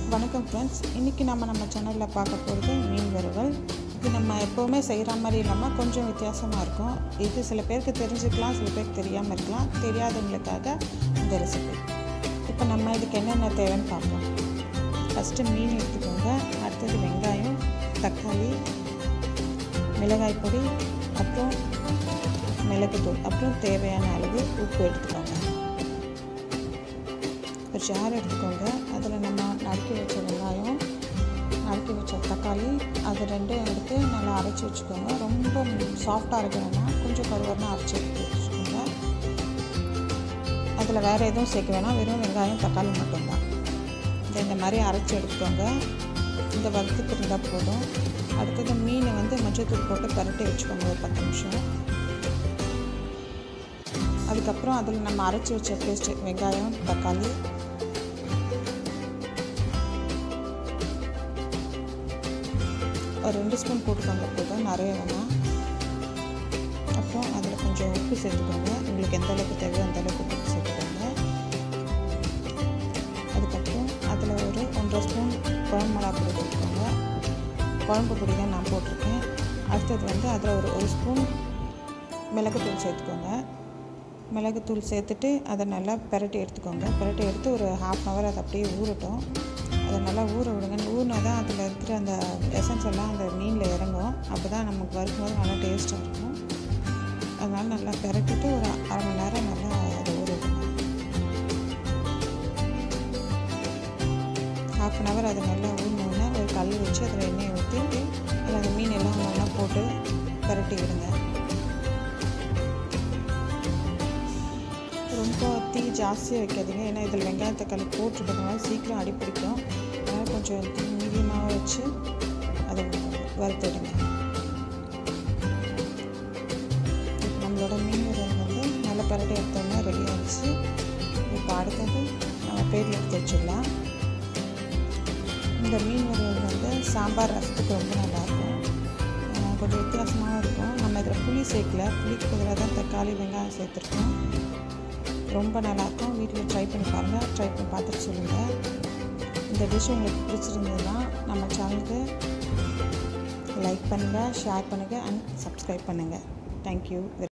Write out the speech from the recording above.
வணக்கம் ஃப்ரெண்ட்ஸ் இன்றைக்கி நம்ம நம்ம சேனலில் பார்க்க போகிறது மீன் வறுவல் இது நம்ம எப்போவுமே செய்கிற மாதிரி இல்லாமல் கொஞ்சம் வித்தியாசமாக இருக்கும் இது சில பேருக்கு தெரிஞ்சுக்கலாம் சில பேருக்கு தெரியாமல் இருக்கலாம் தெரியாதவங்களுக்காக இந்த ரெசிபி இப்போ நம்ம இதுக்கு என்னென்ன தேவைன்னு பார்ப்போம் ஃபஸ்ட்டு மீன் எடுத்துக்கோங்க அடுத்தது வெங்காயம் தக்காளி மிளகாய் பொடி அப்புறம் மிளகுத்தூள் அப்புறம் தேவையான அளவு உப்பு எடுத்துக்கோங்க ஒரு ஜார் எடுத்துக்கோங்க அதில் நம்ம நறுக்கி வச்ச வெங்காயம் நறுக்கி வச்ச தக்காளி அது ரெண்டும் எடுத்து நல்லா அரைச்சி வச்சுக்கோங்க ரொம்ப சாஃப்டாக இருக்கணும்னா கொஞ்சம் கருவறனா அரைச்சி எடுத்து வச்சுக்கோங்க அதில் வேறு எதுவும் சேர்க்க வேணாம் வெறும் வெங்காயம் தக்காளி மட்டும்தான் இதை இந்த மாதிரி அரைச்சி எடுத்துக்கோங்க இந்த வறுத்துக்கு இருந்தால் போதும் அடுத்தது மீனை வந்து மஞ்சத்தூள் போட்டு பரட்டி வச்சுக்கோங்க ஒரு பத்து நிமிஷம் அதுக்கப்புறம் அதில் நம்ம அரைச்சி வச்ச பேஸ்ட்டு வெங்காயம் தக்காளி ஒரு ரெண்டு ஸ்பூன் போட்டுக்கோங்க போதும் நிறைய வேணாம் அப்புறம் அதில் கொஞ்சம் உப்பு சேர்த்துக்கோங்க உங்களுக்கு எந்த அளவுக்கு தேவையோ அந்த அளவுக்கு உப்பு சேர்த்துக்கோங்க அதுக்கப்புறம் அதில் ஒரு ஒன்றரை ஸ்பூன் குழம்பு மிளகா பொடி போட்டுக்கோங்க குழம்பு பொடி தான் நான் போட்டிருக்கேன் அடுத்தது வந்து அதில் ஒரு ஒரு ஸ்பூன் மிளகுத்தூள் சேர்த்துக்கோங்க மிளகுத்தூள் சேர்த்துட்டு அதை நல்லா பெரட்டி எடுத்துக்கோங்க பெரட்டி எடுத்து ஒரு ஹாஃப் அன் ஹவர் அதை அப்படியே ஊறட்டும் அதை நல்லா ஊற விடுங்க ஊறினா தான் அதில் இருக்கிற அந்த எசன்ஸ் எல்லாம் அந்த மீனில் இறங்கும் அப்போ தான் நமக்கு வறுக்கும்போது நல்லா டேஸ்ட்டாக இருக்கும் அதனால் நல்லா பெரட்டிட்டு ஒரு அரை மணி நேரம் நல்லா அதை ஊற விடுங்க ஹாஃப் அன் ஹவர் அதை நல்லா ஊறினோடனே ஒரு கல் வச்சு அதில் எண்ணெயை ஊற்றிட்டு அதில் அந்த மீன் எல்லாம் நல்லா போட்டு பெரட்டி விடுங்க ரொம்ப தீ ஜாஸ்தியாக வைக்காதீங்க ஏன்னா இதில் வெங்காய தக்காளி போட்டுட்டதுனால சீக்கிரம் அடி பிடிக்கும் அதனால் கொஞ்சம் தீ மீடியமாக வச்சு அதை வறுத்துடுங்க நம்மளோட மீன் வறுவல் வந்து நல்ல பரட்டை எடுத்தோம்னா ரெடி ஆகிடுச்சு இப்போ அடுத்தது நம்ம பேரில் எடுத்து வச்சிடலாம் இந்த மீன் வறுவல் வந்து சாம்பார் ரசத்துக்கு ரொம்ப நல்லாயிருக்கும் கொஞ்சம் வித்தியாசமாகவும் இருக்கும் நம்ம இதில் புளி சேர்க்கல புளிக்கு பதிலாக தான் தக்காளி வெங்காயம் சேர்த்துருக்கோம் ரொம்ப நல்லாயிருக்கும் வீட்டில் ட்ரை பண்ணி பாருங்கள் ட்ரை பண்ணி பார்த்துட்டு சொல்லுங்கள் இந்த டிஷ் உங்களுக்கு பிடிச்சிருந்ததுன்னா நம்ம சேனலுக்கு லைக் பண்ணுங்கள் ஷேர் பண்ணுங்கள் அண்ட் சப்ஸ்கிரைப் பண்ணுங்கள் தேங்க்யூ